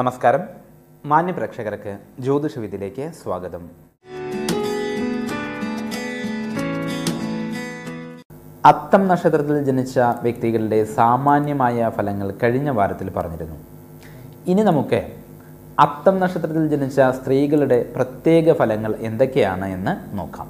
നമസ്കാരം മാന്യ പ്രേക്ഷകർക്ക് ജ്യോതിഷവിധിയിലേക്ക് സ്വാഗതം അത്തം നക്ഷത്രത്തിൽ ജനിച്ച വ്യക്തികളുടെ സാമാന്യമായ ഫലങ്ങൾ കഴിഞ്ഞ വാരത്തിൽ പറഞ്ഞിരുന്നു ഇനി നമുക്ക് അത്തം നക്ഷത്രത്തിൽ ജനിച്ച സ്ത്രീകളുടെ പ്രത്യേക ഫലങ്ങൾ എന്തൊക്കെയാണ് എന്ന് നോക്കാം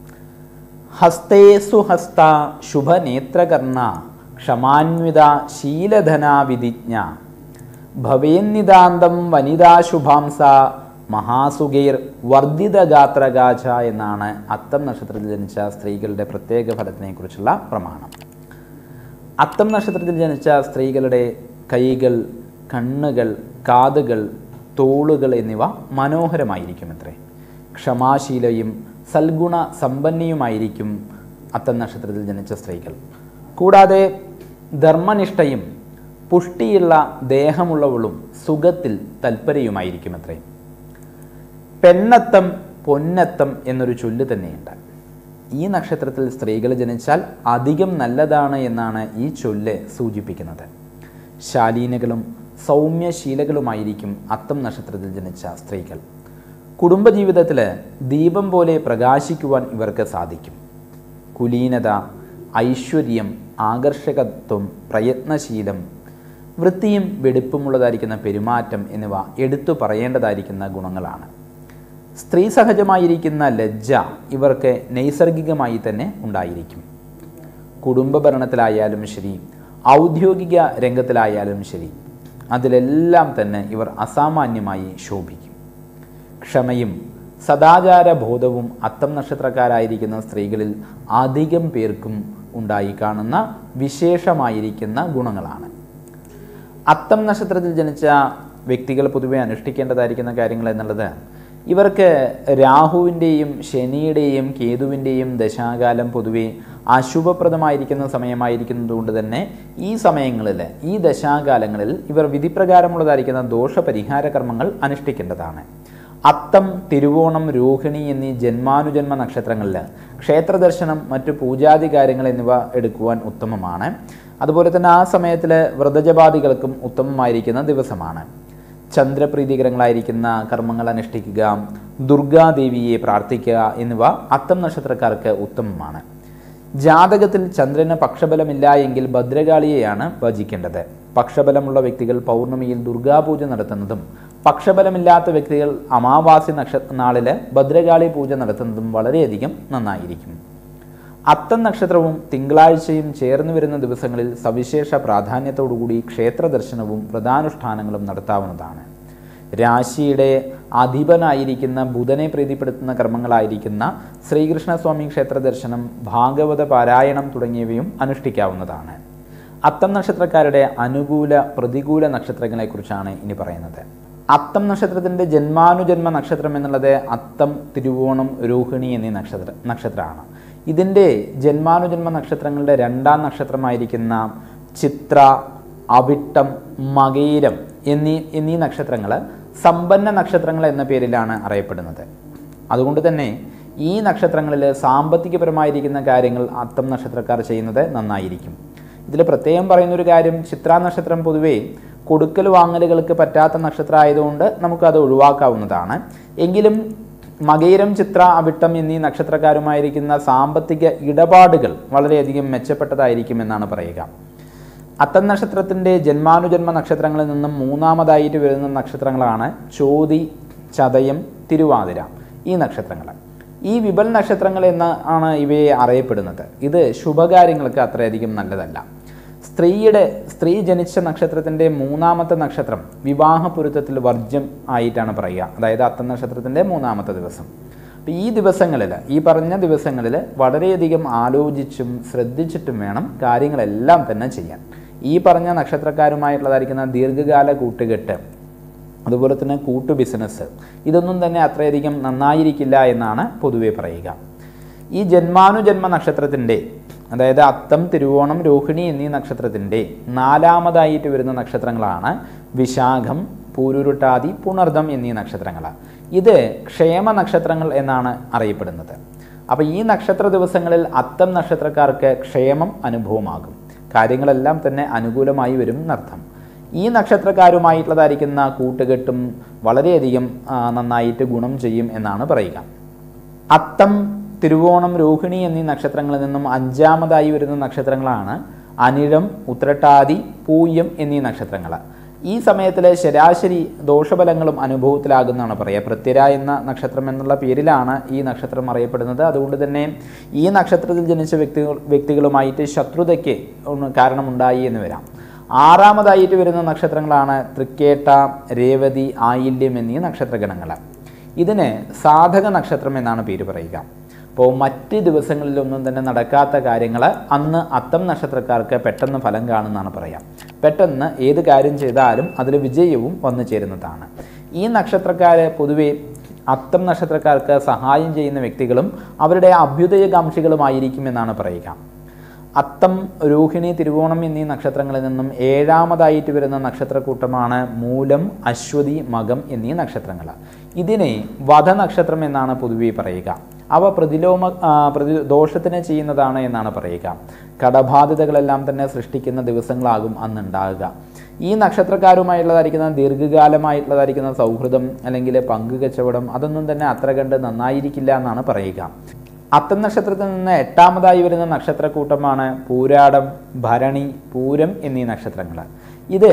ഹസ്തേ സുഹസ്ത ശുഭനേത്രകർണ ക്ഷമാന്വിത ശീലധന വിധിജ്ഞ ഭവേന്നിതാന്തം വനിതാ ശുഭാംസ മഹാസുഗൈർ വർദ്ധിത ഗാത്രഗാച എന്നാണ് അത്തം നക്ഷത്രത്തിൽ ജനിച്ച സ്ത്രീകളുടെ പ്രത്യേക ഫലത്തിനെക്കുറിച്ചുള്ള പ്രമാണം അത്തം നക്ഷത്രത്തിൽ ജനിച്ച സ്ത്രീകളുടെ കൈകൾ കണ്ണുകൾ കാതുകൾ തോളുകൾ എന്നിവ മനോഹരമായിരിക്കുമത്രേ ക്ഷമാശീലയും സൽഗുണ സമ്പന്നയുമായിരിക്കും അത്തം നക്ഷത്രത്തിൽ ജനിച്ച സ്ത്രീകൾ കൂടാതെ ധർമ്മനിഷ്ഠയും പുഷ്ടിയുള്ള ദേഹമുള്ളവളും സുഖത്തിൽ തൽപരയുമായിരിക്കുമത്രേ പെണ്ണത്തം പൊന്നത്തം എന്നൊരു ചൊല്ല് തന്നെയുണ്ട് ഈ നക്ഷത്രത്തിൽ സ്ത്രീകൾ ജനിച്ചാൽ അധികം നല്ലതാണ് എന്നാണ് ഈ ചൊല്ല് സൂചിപ്പിക്കുന്നത് ശാലീനകളും സൗമ്യശീലകളുമായിരിക്കും അത്തം നക്ഷത്രത്തിൽ ജനിച്ച സ്ത്രീകൾ കുടുംബജീവിതത്തിൽ ദീപം പോലെ പ്രകാശിക്കുവാൻ ഇവർക്ക് സാധിക്കും കുലീനത ഐശ്വര്യം ആകർഷകത്വം പ്രയത്നശീലം വൃത്തിയും വെടുപ്പുമുള്ളതായിരിക്കുന്ന പെരുമാറ്റം എന്നിവ എടുത്തു പറയേണ്ടതായിരിക്കുന്ന ഗുണങ്ങളാണ് സ്ത്രീ സഹജമായിരിക്കുന്ന ലജ്ജ ഇവർക്ക് നൈസർഗികമായി തന്നെ ഉണ്ടായിരിക്കും കുടുംബ ഭരണത്തിലായാലും ശരി ഔദ്യോഗിക രംഗത്തിലായാലും ശരി അതിലെല്ലാം തന്നെ ഇവർ അസാമാന്യമായി ശോഭിക്കും ക്ഷമയും സദാചാര ബോധവും അത്തം നക്ഷത്രക്കാരായിരിക്കുന്ന സ്ത്രീകളിൽ അധികം പേർക്കും ഉണ്ടായി കാണുന്ന വിശേഷമായിരിക്കുന്ന ഗുണങ്ങളാണ് അത്തം നക്ഷത്രത്തിൽ ജനിച്ച വ്യക്തികൾ പൊതുവെ അനുഷ്ഠിക്കേണ്ടതായിരിക്കുന്ന കാര്യങ്ങൾ എന്നുള്ളത് ഇവർക്ക് രാഹുവിൻ്റെയും ശനിയുടെയും കേതുവിൻ്റെയും ദശാകാലം പൊതുവെ അശുഭപ്രദമായിരിക്കുന്ന സമയമായിരിക്കുന്നതുകൊണ്ട് തന്നെ ഈ സമയങ്ങളിൽ ഈ ദശാകാലങ്ങളിൽ ഇവർ വിധിപ്രകാരമുള്ളതായിരിക്കുന്ന ദോഷപരിഹാര കർമ്മങ്ങൾ അനുഷ്ഠിക്കേണ്ടതാണ് അത്തം തിരുവോണം രോഹിണി എന്നീ ജന്മാനുജന്മ നക്ഷത്രങ്ങളിൽ ക്ഷേത്രദർശനം മറ്റു പൂജാതി കാര്യങ്ങൾ എന്നിവ എടുക്കുവാൻ ഉത്തമമാണ് അതുപോലെ തന്നെ ആ സമയത്തിൽ വ്രതജപാദികൾക്കും ഉത്തമമായിരിക്കുന്ന ദിവസമാണ് ചന്ദ്രപ്രീതികരങ്ങളായിരിക്കുന്ന കർമ്മങ്ങൾ അനുഷ്ഠിക്കുക ദുർഗാദേവിയെ പ്രാർത്ഥിക്കുക എന്നിവ അത്തം നക്ഷത്രക്കാർക്ക് ഉത്തമമാണ് ജാതകത്തിൽ ചന്ദ്രന് പക്ഷബലമില്ല എങ്കിൽ ഭദ്രകാളിയെയാണ് ഭജിക്കേണ്ടത് പക്ഷബലമുള്ള വ്യക്തികൾ പൗർണമിയിൽ ദുർഗാപൂജ നടത്തുന്നതും പക്ഷബലമില്ലാത്ത വ്യക്തികൾ അമാവാസി നക്ഷത്ര നാളിൽ ഭദ്രകാളി പൂജ നടത്തുന്നതും വളരെയധികം നന്നായിരിക്കും അത്തം നക്ഷത്രവും തിങ്കളാഴ്ചയും ചേർന്ന് വരുന്ന ദിവസങ്ങളിൽ സവിശേഷ പ്രാധാന്യത്തോടുകൂടി ക്ഷേത്ര ദർശനവും വ്രതാനുഷ്ഠാനങ്ങളും നടത്താവുന്നതാണ് രാശിയുടെ അധിപനായിരിക്കുന്ന ബുധനെ പ്രീതിപ്പെടുത്തുന്ന കർമ്മങ്ങളായിരിക്കുന്ന ശ്രീകൃഷ്ണസ്വാമി ക്ഷേത്ര ദർശനം ഭാഗവത പാരായണം തുടങ്ങിയവയും അനുഷ്ഠിക്കാവുന്നതാണ് അത്തം നക്ഷത്രക്കാരുടെ അനുകൂല പ്രതികൂല നക്ഷത്രങ്ങളെക്കുറിച്ചാണ് ഇനി പറയുന്നത് അത്തം നക്ഷത്രത്തിൻ്റെ ജന്മാനുജന്മ നക്ഷത്രം എന്നുള്ളത് അത്തം തിരുവോണം രോഹിണി എന്നീ നക്ഷത്ര നക്ഷത്രമാണ് ഇതിൻ്റെ ജന്മാനുജന്മ നക്ഷത്രങ്ങളുടെ രണ്ടാം നക്ഷത്രമായിരിക്കുന്ന ചിത്ര അവിട്ടം മകീരം എന്നീ എന്നീ നക്ഷത്രങ്ങൾ സമ്പന്ന നക്ഷത്രങ്ങൾ എന്ന പേരിലാണ് അറിയപ്പെടുന്നത് അതുകൊണ്ട് തന്നെ ഈ നക്ഷത്രങ്ങളിൽ സാമ്പത്തികപരമായിരിക്കുന്ന കാര്യങ്ങൾ അത്തം നക്ഷത്രക്കാർ ചെയ്യുന്നത് നന്നായിരിക്കും ഇതിൽ പ്രത്യേകം പറയുന്നൊരു കാര്യം ചിത്ര നക്ഷത്രം പൊതുവേ കൊടുക്കൽ വാങ്ങലുകൾക്ക് പറ്റാത്ത നക്ഷത്രം ആയതുകൊണ്ട് നമുക്കത് ഒഴിവാക്കാവുന്നതാണ് എങ്കിലും മകയിരം ചിത്ര അവിട്ടം എന്നീ നക്ഷത്രക്കാരുമായിരിക്കുന്ന സാമ്പത്തിക ഇടപാടുകൾ വളരെയധികം മെച്ചപ്പെട്ടതായിരിക്കും എന്നാണ് പറയുക അത്തം നക്ഷത്രത്തിൻ്റെ ജന്മാനുജന്മ നക്ഷത്രങ്ങളിൽ നിന്നും മൂന്നാമതായിട്ട് വരുന്ന നക്ഷത്രങ്ങളാണ് ചോതി ചതയം തിരുവാതിര ഈ നക്ഷത്രങ്ങൾ ഈ വിപൽ നക്ഷത്രങ്ങൾ എന്ന് ആണ് ഇവയെ അറിയപ്പെടുന്നത് ഇത് ശുഭകാര്യങ്ങൾക്ക് അത്രയധികം നല്ലതല്ല സ്ത്രീയുടെ സ്ത്രീ ജനിച്ച നക്ഷത്രത്തിൻ്റെ മൂന്നാമത്തെ നക്ഷത്രം വിവാഹ പൊരുത്തത്തിൽ വർജ്യം ആയിട്ടാണ് പറയുക അതായത് അത്തം നക്ഷത്രത്തിൻ്റെ മൂന്നാമത്തെ ദിവസം അപ്പോൾ ഈ ദിവസങ്ങളിൽ ഈ പറഞ്ഞ ദിവസങ്ങളിൽ വളരെയധികം ആലോചിച്ചും ശ്രദ്ധിച്ചിട്ടും വേണം കാര്യങ്ങളെല്ലാം തന്നെ ചെയ്യാൻ ഈ പറഞ്ഞ നക്ഷത്രക്കാരുമായിട്ടുള്ളതായിരിക്കുന്ന ദീർഘകാല കൂട്ടുകെട്ട് അതുപോലെ തന്നെ കൂട്ടു ബിസിനസ് ഇതൊന്നും തന്നെ അത്രയധികം നന്നായിരിക്കില്ല എന്നാണ് പൊതുവെ പറയുക ഈ ജന്മാനുജന്മ നക്ഷത്രത്തിൻ്റെ അതായത് അത്തം തിരുവോണം രോഹിണി എന്നീ നക്ഷത്രത്തിൻ്റെ നാലാമതായിട്ട് വരുന്ന നക്ഷത്രങ്ങളാണ് വിശാഖം പൂരുരുട്ടാതി പുണർദം എന്നീ നക്ഷത്രങ്ങൾ ഇത് ക്ഷേമ നക്ഷത്രങ്ങൾ എന്നാണ് അറിയപ്പെടുന്നത് അപ്പോൾ ഈ നക്ഷത്ര ദിവസങ്ങളിൽ അത്തം നക്ഷത്രക്കാർക്ക് ക്ഷേമം അനുഭവമാകും കാര്യങ്ങളെല്ലാം തന്നെ അനുകൂലമായി വരും എന്നർത്ഥം ഈ നക്ഷത്രക്കാരുമായിട്ടുള്ളതായിരിക്കുന്ന കൂട്ടുകെട്ടും വളരെയധികം ആ, നന്നായിട്ട് ഗുണം ചെയ്യും എന്നാണ് പറയുക അത്തം തിരുവോണം രോഹിണി എന്നീ നക്ഷത്രങ്ങളിൽ നിന്നും അഞ്ചാമതായി വരുന്ന നക്ഷത്രങ്ങളാണ് അനിഴം ഉത്രട്ടാതി പൂയം എന്നീ നക്ഷത്രങ്ങൾ ഈ സമയത്തിലെ ശരാശരി ദോഷഫലങ്ങളും അനുഭവത്തിലാകുന്നതാണ് പറയുക പൃഥ്വിര എന്ന നക്ഷത്രം എന്നുള്ള പേരിലാണ് ഈ നക്ഷത്രം അറിയപ്പെടുന്നത് അതുകൊണ്ട് തന്നെ ഈ നക്ഷത്രത്തിൽ ജനിച്ച വ്യക്തികൾ വ്യക്തികളുമായിട്ട് ശത്രുതയ്ക്ക് ഒന്ന് കാരണമുണ്ടായി എന്ന് വരാം ആറാമതായിട്ട് വരുന്ന നക്ഷത്രങ്ങളാണ് തൃക്കേട്ട രേവതി ആയില്യം എന്നീ നക്ഷത്രഗണങ്ങൾ ഇതിന് സാധക നക്ഷത്രം എന്നാണ് പേര് പറയുക അപ്പോൾ മറ്റ് ദിവസങ്ങളിലൊന്നും തന്നെ നടക്കാത്ത കാര്യങ്ങൾ അന്ന് അത്തം നക്ഷത്രക്കാർക്ക് പെട്ടെന്ന് ഫലം കാണുന്നതാണ് പറയാം പെട്ടെന്ന് ഏത് കാര്യം ചെയ്താലും അതിൽ വിജയവും വന്നു ചേരുന്നതാണ് ഈ നക്ഷത്രക്കാർ പൊതുവെ അത്തം നക്ഷത്രക്കാർക്ക് സഹായം ചെയ്യുന്ന വ്യക്തികളും അവരുടെ അഭ്യുദയകാംക്ഷികളുമായിരിക്കും എന്നാണ് പറയുക അത്തം രോഹിണി തിരുവോണം എന്നീ നക്ഷത്രങ്ങളിൽ നിന്നും ഏഴാമതായിട്ട് വരുന്ന നക്ഷത്രക്കൂട്ടമാണ് മൂലം അശ്വതി മകം എന്നീ നക്ഷത്രങ്ങൾ ഇതിനെ വധനക്ഷത്രം എന്നാണ് പൊതുവെ പറയുക അവ പ്രതിലോമ ആ, പ്രതി ദോഷത്തിന് ചെയ്യുന്നതാണ് എന്നാണ് പറയുക കടബാധ്യതകളെല്ലാം തന്നെ സൃഷ്ടിക്കുന്ന ദിവസങ്ങളാകും അന്ന് ഉണ്ടാകുക ഈ നക്ഷത്രക്കാരുമായുള്ളതായിരിക്കുന്ന ദീർഘകാലമായിട്ടുള്ളതായിരിക്കുന്ന സൗഹൃദം അല്ലെങ്കിൽ പങ്കുകച്ചവടം അതൊന്നും തന്നെ അത്ര കണ്ട് നന്നായിരിക്കില്ല എന്നാണ് പറയുക അത്തം നക്ഷത്രത്തിൽ നിന്ന് എട്ടാമതായി വരുന്ന നക്ഷത്രക്കൂട്ടമാണ് പൂരാടം ഭരണി പൂരം എന്നീ നക്ഷത്രങ്ങൾ ഇത്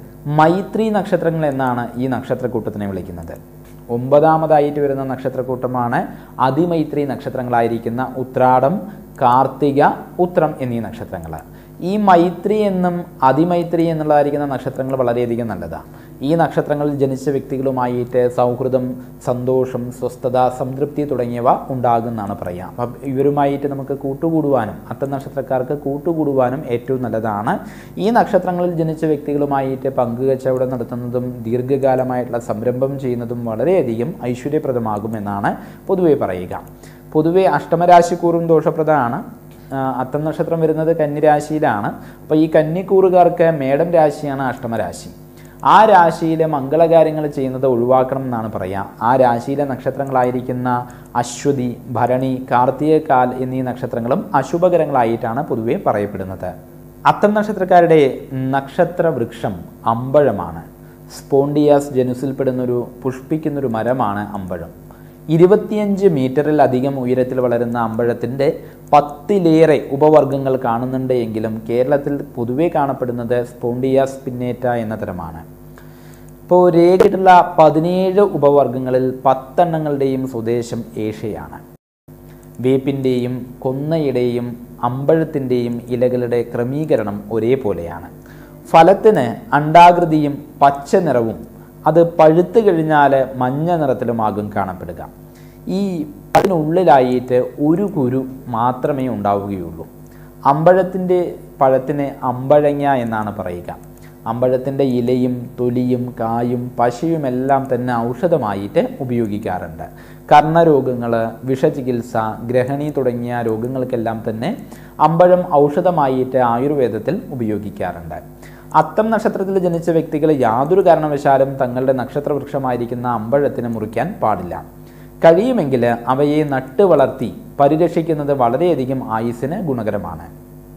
മൈത്രി നക്ഷത്രങ്ങൾ എന്നാണ് ഈ നക്ഷത്രക്കൂട്ടത്തിനെ വിളിക്കുന്നത് ഒമ്പതാമതായിട്ട് വരുന്ന നക്ഷത്രക്കൂട്ടമാണ് അതിമൈത്രി നക്ഷത്രങ്ങളായിരിക്കുന്ന ഉത്രാടം കാർത്തിക ഉത്രം എന്നീ നക്ഷത്രങ്ങൾ ഈ മൈത്രി എന്നും അതിമൈത്രി എന്നുള്ളതായിരിക്കുന്ന നക്ഷത്രങ്ങൾ വളരെയധികം നല്ലതാണ് ഈ നക്ഷത്രങ്ങളിൽ ജനിച്ച വ്യക്തികളുമായിട്ട് സൗഹൃദം സന്തോഷം സ്വസ്ഥത സംതൃപ്തി തുടങ്ങിയവ ഉണ്ടാകുമെന്നാണ് പറയുക അപ്പം ഇവരുമായിട്ട് നമുക്ക് കൂട്ടുകൂടുവാനും അത്ത നക്ഷത്രക്കാർക്ക് കൂട്ടുകൂടുവാനും ഏറ്റവും നല്ലതാണ് ഈ നക്ഷത്രങ്ങളിൽ ജനിച്ച വ്യക്തികളുമായിട്ട് പങ്കുകച്ചവടം നടത്തുന്നതും ദീർഘകാലമായിട്ടുള്ള സംരംഭം ചെയ്യുന്നതും വളരെയധികം ഐശ്വര്യപ്രദമാകുമെന്നാണ് പൊതുവെ പറയുക പൊതുവെ അഷ്ടമരാശിക്കൂറും ദോഷപ്രദമാണ് ആ, അത്തം നക്ഷത്രം വരുന്നത് കന്നിരാശിയിലാണ് അപ്പോൾ ഈ കന്നിക്കൂറുകാർക്ക് മേടം രാശിയാണ് അഷ്ടമരാശി ആ രാശിയിലെ മംഗളകാര്യങ്ങൾ ചെയ്യുന്നത് ഒഴിവാക്കണം എന്നാണ് പറയുക ആ രാശിയിലെ നക്ഷത്രങ്ങളായിരിക്കുന്ന അശ്വതി ഭരണി കാർത്തികകാൽ എന്നീ നക്ഷത്രങ്ങളും അശുഭകരങ്ങളായിട്ടാണ് പൊതുവെ പറയപ്പെടുന്നത് അത്തം നക്ഷത്രക്കാരുടെ നക്ഷത്ര വൃക്ഷം അമ്പഴമാണ് സ്പോണ്ടിയാസ് ജനുസിൽപ്പെടുന്നൊരു പുഷ്പിക്കുന്നൊരു മരമാണ് അമ്പഴം ഇരുപത്തിയഞ്ച് മീറ്ററിലധികം ഉയരത്തിൽ വളരുന്ന അമ്പഴത്തിൻ്റെ പത്തിലേറെ ഉപവർഗ്ഗങ്ങൾ കാണുന്നുണ്ട് എങ്കിലും കേരളത്തിൽ പൊതുവെ കാണപ്പെടുന്നത് സ്പോണ്ടിയാസ് പിന്നേറ്റ എന്ന തരമാണ് ഇപ്പോൾ രേഖയിട്ടുള്ള പതിനേഴ് ഉപവർഗ്ഗങ്ങളിൽ പത്തെണ്ണങ്ങളുടെയും സ്വദേശം ഏഷ്യയാണ് വേപ്പിൻ്റെയും കൊന്നയുടെയും അമ്പഴത്തിൻ്റെയും ഇലകളുടെ ക്രമീകരണം ഒരേപോലെയാണ് ഫലത്തിന് അണ്ടാകൃതിയും പച്ച നിറവും അത് പഴുത്തു കഴിഞ്ഞാൽ മഞ്ഞ നിറത്തിലുമാകും കാണപ്പെടുക ഈ അതിനുള്ളിലായിട്ട് ഒരു കുരു മാത്രമേ ഉണ്ടാവുകയുള്ളൂ അമ്പഴത്തിൻ്റെ പഴത്തിന് അമ്പഴങ്ങ എന്നാണ് പറയുക അമ്പഴത്തിൻ്റെ ഇലയും തൊലിയും കായും പശയുമെല്ലാം തന്നെ ഔഷധമായിട്ട് ഉപയോഗിക്കാറുണ്ട് കർണരോഗങ്ങൾ വിഷചികിത്സ ഗ്രഹണി തുടങ്ങിയ രോഗങ്ങൾക്കെല്ലാം തന്നെ അമ്പഴം ഔഷധമായിട്ട് ആയുർവേദത്തിൽ ഉപയോഗിക്കാറുണ്ട് അത്തം നക്ഷത്രത്തിൽ ജനിച്ച വ്യക്തികൾ യാതൊരു കാരണവശാലും തങ്ങളുടെ നക്ഷത്രവൃക്ഷമായിരിക്കുന്ന അമ്പഴത്തിന് മുറിക്കാൻ പാടില്ല കഴിയുമെങ്കിൽ അവയെ നട്ട് വളർത്തി പരിരക്ഷിക്കുന്നത് വളരെയധികം ആയുസ്സിന് ഗുണകരമാണ്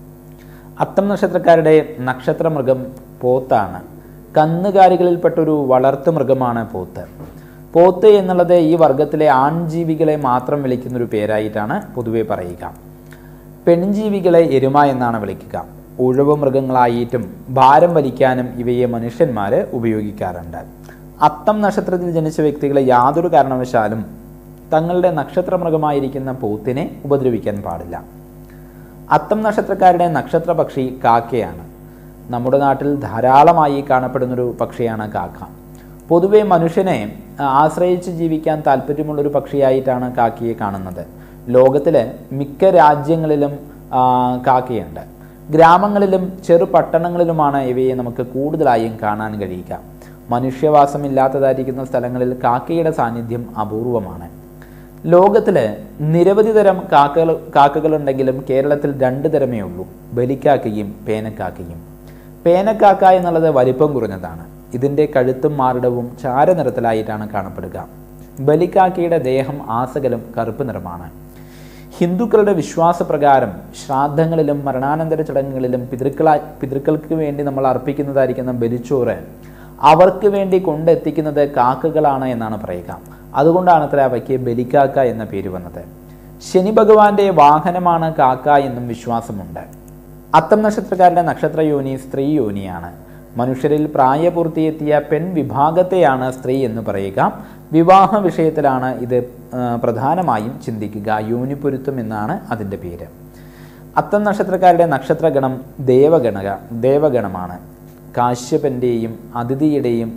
അത്തം നക്ഷത്രക്കാരുടെ നക്ഷത്രമൃഗം പോത്താണ് കന്നുകാലികളിൽപ്പെട്ടൊരു വളർത്തു മൃഗമാണ് പോത്ത് പോത്ത് എന്നുള്ളത് ഈ വർഗത്തിലെ ആൺജീവികളെ മാത്രം വിളിക്കുന്നൊരു പേരായിട്ടാണ് പൊതുവെ പറയുക പെൺജീവികളെ എരുമ എന്നാണ് വിളിക്കുക ഉഴവ് മൃഗങ്ങളായിട്ടും ഭാരം വലിക്കാനും ഇവയെ മനുഷ്യന്മാർ ഉപയോഗിക്കാറുണ്ട് അത്തം നക്ഷത്രത്തിൽ ജനിച്ച വ്യക്തികളെ യാതൊരു കാരണവശാലും തങ്ങളുടെ നക്ഷത്രമൃഗമായിരിക്കുന്ന പോത്തിനെ ഉപദ്രവിക്കാൻ പാടില്ല അത്തം നക്ഷത്രക്കാരുടെ നക്ഷത്രപക്ഷി കാക്കയാണ് നമ്മുടെ നാട്ടിൽ ധാരാളമായി കാണപ്പെടുന്നൊരു പക്ഷിയാണ് കാക്ക പൊതുവെ മനുഷ്യനെ ആ, ആശ്രയിച്ച് ജീവിക്കാൻ താല്പര്യമുള്ളൊരു പക്ഷിയായിട്ടാണ് കാക്കയെ കാണുന്നത് ലോകത്തിലെ മിക്ക രാജ്യങ്ങളിലും ആ, കാക്കയുണ്ട് ഗ്രാമങ്ങളിലും ചെറു പട്ടണങ്ങളിലുമാണ് ഇവയെ നമുക്ക് കൂടുതലായും കാണാൻ കഴിയുക മനുഷ്യവാസമില്ലാത്തതായിരിക്കുന്ന സ്ഥലങ്ങളിൽ കാക്കയുടെ സാന്നിധ്യം അപൂർവമാണ് ലോകത്തിൽ നിരവധി തരം കാക്കകൾ കാക്കകളുണ്ടെങ്കിലും കേരളത്തിൽ രണ്ട് തരമേ ഉള്ളൂ ബലിക്കാക്കയും പേനക്കാക്കയും പേനക്കാക്ക എന്നുള്ളത് വലിപ്പം കുറഞ്ഞതാണ് ഇതിൻ്റെ കഴുത്തും മാറിടവും ചാരനിറത്തിലായിട്ടാണ് കാണപ്പെടുക ബലിക്കാക്കയുടെ ദേഹം ആസകലം കറുപ്പ് നിറമാണ് ഹിന്ദുക്കളുടെ വിശ്വാസപ്രകാരം ശ്രാദ്ധങ്ങളിലും മരണാനന്തര ചടങ്ങുകളിലും പിതൃക്കള പിതൃക്കൾക്ക് വേണ്ടി നമ്മൾ അർപ്പിക്കുന്നതായിരിക്കുന്ന ബലിച്ചോറ് അവർക്ക് വേണ്ടി കൊണ്ടെത്തിക്കുന്നത് കാക്കകളാണ് എന്നാണ് പറയുക അതുകൊണ്ടാണ് അത്ര അവയ്ക്ക് ബലിക്കാക്ക എന്ന പേര് വന്നത് ശനി ഭഗവാന്റെ വാഹനമാണ് കാക്ക എന്നും വിശ്വാസമുണ്ട് അത്തം നക്ഷത്രക്കാരുടെ നക്ഷത്ര യോനി സ്ത്രീ യോനിയാണ് മനുഷ്യരിൽ പ്രായപൂർത്തിയെത്തിയ പെൺ വിഭാഗത്തെയാണ് സ്ത്രീ എന്ന് പറയുക വിവാഹ വിഷയത്തിലാണ് ഇത് ആ, പ്രധാനമായും ചിന്തിക്കുക യോനിപ്പൊരുത്തം എന്നാണ് അതിൻ്റെ പേര് അത്തം നക്ഷത്രക്കാരുടെ നക്ഷത്രഗണം ദേവഗണക ദേവഗണമാണ് കാശ്യപൻ്റെയും അതിഥിയുടെയും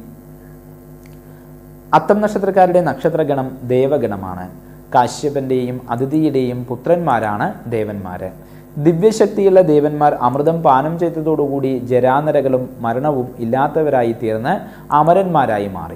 അത്തം നക്ഷത്രക്കാരുടെ നക്ഷത്രഗണം ദേവഗണമാണ് കാശ്യപന്റെയും അതിഥിയുടെയും പുത്രന്മാരാണ് ദേവന്മാര് ദിവ്യശക്തിയുള്ള ദേവന്മാർ അമൃതം പാനം ചെയ്തതോടുകൂടി ജരാനരകളും മരണവും ഇല്ലാത്തവരായി തീർന്ന് അമരന്മാരായി മാറി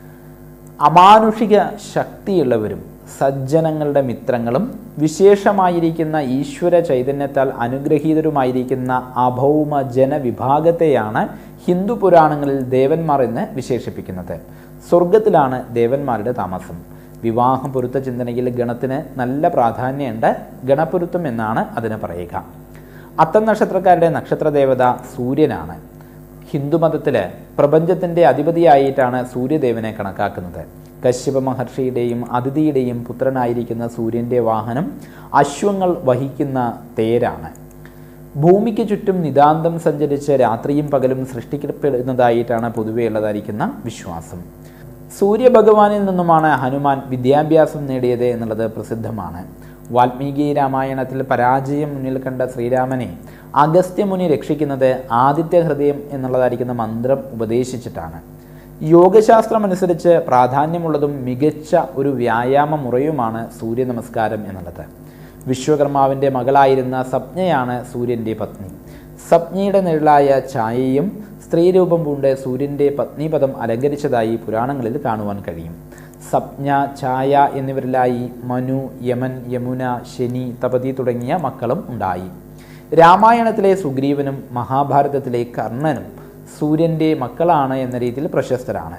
അമാനുഷിക ശക്തിയുള്ളവരും സജ്ജനങ്ങളുടെ മിത്രങ്ങളും വിശേഷമായിരിക്കുന്ന ഈശ്വര ചൈതന്യത്താൽ അനുഗ്രഹീതരുമായിരിക്കുന്ന അഭൗമ ജനവിഭാഗത്തെയാണ് ഹിന്ദു പുരാണങ്ങളിൽ ദേവന്മാർ എന്ന് വിശേഷിപ്പിക്കുന്നത് സ്വർഗത്തിലാണ് ദേവന്മാരുടെ താമസം വിവാഹ പൊരുത്ത ചിന്തനയിൽ ഗണത്തിന് നല്ല പ്രാധാന്യമുണ്ട് ഗണപ്പൊരുത്തം എന്നാണ് അതിന് പറയുക അത്തം നക്ഷത്രക്കാരുടെ നക്ഷത്രദേവത സൂര്യനാണ് ഹിന്ദുമതത്തിൽ പ്രപഞ്ചത്തിൻ്റെ അധിപതിയായിട്ടാണ് സൂര്യദേവനെ കണക്കാക്കുന്നത് കശ്യപ മഹർഷിയുടെയും അതിഥിയുടെയും പുത്രനായിരിക്കുന്ന സൂര്യൻ്റെ വാഹനം അശ്വങ്ങൾ വഹിക്കുന്ന തേരാണ് ഭൂമിക്ക് ചുറ്റും നിതാന്തം സഞ്ചരിച്ച് രാത്രിയും പകലും സൃഷ്ടിക്കപ്പെടുന്നതായിട്ടാണ് പൊതുവെ ഉള്ളതായിരിക്കുന്ന വിശ്വാസം സൂര്യഭഗവാനിൽ നിന്നുമാണ് ഹനുമാൻ വിദ്യാഭ്യാസം നേടിയത് എന്നുള്ളത് പ്രസിദ്ധമാണ് വാൽമീകി രാമായണത്തിൽ പരാജയം മുന്നിൽ കണ്ട ശ്രീരാമനെ അഗസ്ത്യമുനി രക്ഷിക്കുന്നത് ആദിത്യ ഹൃദയം എന്നുള്ളതായിരിക്കുന്ന മന്ത്രം ഉപദേശിച്ചിട്ടാണ് യോഗശാസ്ത്രം അനുസരിച്ച് പ്രാധാന്യമുള്ളതും മികച്ച ഒരു വ്യായാമ മുറയുമാണ് സൂര്യ നമസ്കാരം എന്നുള്ളത് വിശ്വകർമാവിൻ്റെ മകളായിരുന്ന സപ്ഞയാണ് സൂര്യൻ്റെ പത്നി സപ്ഞയുടെ നിഴലായ ഛായയും സ്ത്രീരൂപം പൂണ്ട് സൂര്യൻ്റെ പത്നിപദം അലങ്കരിച്ചതായി പുരാണങ്ങളിൽ കാണുവാൻ കഴിയും സപ്ഞ ഛായ എന്നിവരിലായി മനു യമൻ യമുന ശനി തപതി തുടങ്ങിയ മക്കളും ഉണ്ടായി രാമായണത്തിലെ സുഗ്രീവനും മഹാഭാരതത്തിലെ കർണനും സൂര്യൻ്റെ മക്കളാണ് എന്ന രീതിയിൽ പ്രശസ്തരാണ്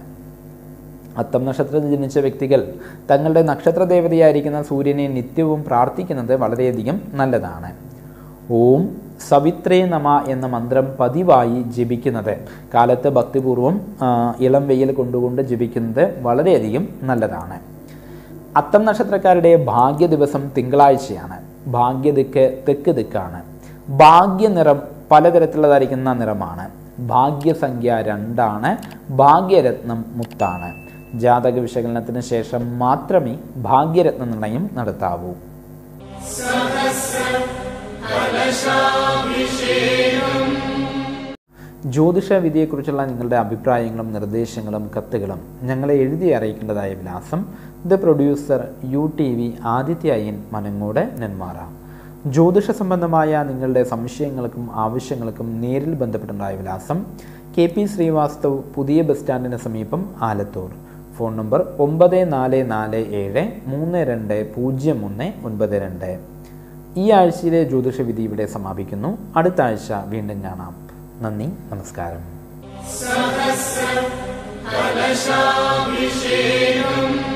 അത്തം നക്ഷത്രത്തിൽ ജനിച്ച വ്യക്തികൾ തങ്ങളുടെ നക്ഷത്ര ദേവതയായിരിക്കുന്ന സൂര്യനെ നിത്യവും പ്രാർത്ഥിക്കുന്നത് വളരെയധികം നല്ലതാണ് ഓം സവിത്രേ നമ എന്ന മന്ത്രം പതിവായി ജപിക്കുന്നത് കാലത്ത് ഭക്തിപൂർവം ആ, ഇളം വെയിൽ കൊണ്ടുകൊണ്ട് ജപിക്കുന്നത് വളരെയധികം നല്ലതാണ് അത്തം നക്ഷത്രക്കാരുടെ ഭാഗ്യ ദിവസം തിങ്കളാഴ്ചയാണ് ഭാഗ്യദിക്ക് തെക്ക് ദിക്കാണ് ഭാഗ്യനിറം പലതരത്തിലുള്ളതായിരിക്കുന്ന നിറമാണ് ഭാഗ്യസംഖ്യ രണ്ടാണ് ഭാഗ്യരത്നം മുത്താണ് ജാതക വിശകലനത്തിന് ശേഷം മാത്രമേ ഭാഗ്യരത്ന നിർണയം നടത്താവൂ ജ്യോതിഷ വിധിയെക്കുറിച്ചുള്ള നിങ്ങളുടെ അഭിപ്രായങ്ങളും നിർദ്ദേശങ്ങളും കത്തുകളും ഞങ്ങളെ എഴുതി അറിയിക്കേണ്ടതായ വിലാസം the producer U T V Adithyan Manangode Nenmara ജ്യോതിഷ സംബന്ധമായ നിങ്ങളുടെ സംശയങ്ങൾക്കും ആവശ്യങ്ങൾക്കും നേരിൽ ബന്ധപ്പെട്ടുണ്ടായ വിലാസം കെ പി ശ്രീവാസ്തവ് പുതിയ ബസ് സ്റ്റാൻഡിന് സമീപം ആലത്തൂർ ഫോൺ നമ്പർ ഒമ്പത് നാല് നാല് ഏഴ് മൂന്ന് രണ്ട് പൂജ്യം ഒന്ന് ഒൻപത് രണ്ട് ഈ ആഴ്ചയിലെ ജ്യോതിഷ വിധി ഇവിടെ സമാപിക്കുന്നു അടുത്ത ആഴ്ച വീണ്ടും കാണാം നന്ദി നമസ്കാരം കലശാഭിഷേകം